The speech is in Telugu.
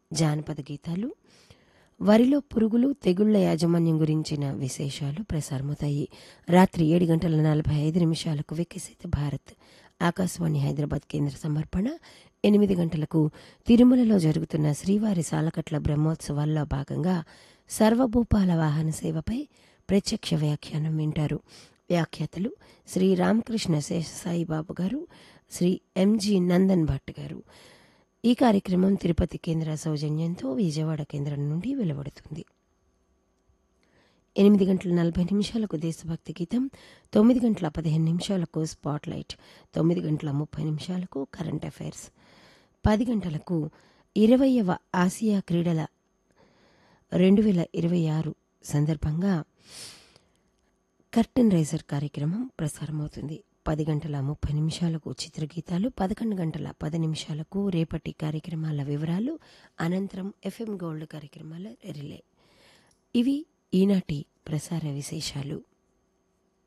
జానపద గీతాలు వరిలో పురుగులు తెగుళ్ల యాజమాన్యం గురించిన విశేషాలు ప్రసారమవుతాయి రాత్రి ఏడు గంటల నలభై ఐదు నిమిషాలకు వికసిత భారత్ ఆకాశవాణి హైదరాబాద్ కేంద్ర సమర్పణ ఎనిమిది గంటలకు తిరుమలలో జరుగుతున్న శ్రీవారి సాలకట్ల బ్రహ్మోత్సవాల్లో భాగంగా సర్వభూపాల వాహన సేవపై ప్రత్యక్ష వ్యాఖ్యానం వింటారు వ్యాఖ్యాతలు శ్రీ రామకృష్ణ శేషసాయిబాబు గారు శ్రీ ఎంజి నందన్ భట్ గారు ఈ కార్యక్రమం తిరుపతి కేంద్ర సౌజన్యంతో విజయవాడ కేంద్రం నుండి వెలువడుతుంది ఎనిమిది గంటల నలభై నిమిషాలకు దేశభక్తి గీతం తొమ్మిది గంటల పదిహేను నిమిషాలకు స్పాట్ లైట్ తొమ్మిది గంటల ముప్పై నిమిషాలకు కరెంట్ అఫైర్స్ పది గంటలకు ఇరవయవ ఆసియా క్రీడల రెండు వేల ఇరవై ఆరు సందర్భంగా కర్టెన్ రైజర్ కార్యక్రమం ప్రసారమవుతుంది పది గంటల ముప్పై నిమిషాలకు చిత్రగీతాలు పదకొండు గంటల పది నిమిషాలకు రేపటి కార్యక్రమాల వివరాలు అనంతరం ఎఫ్ఎం గోల్డ్ కార్యక్రమాల రిలే ఇవి ఈనాటి ప్రసార విశేషాలు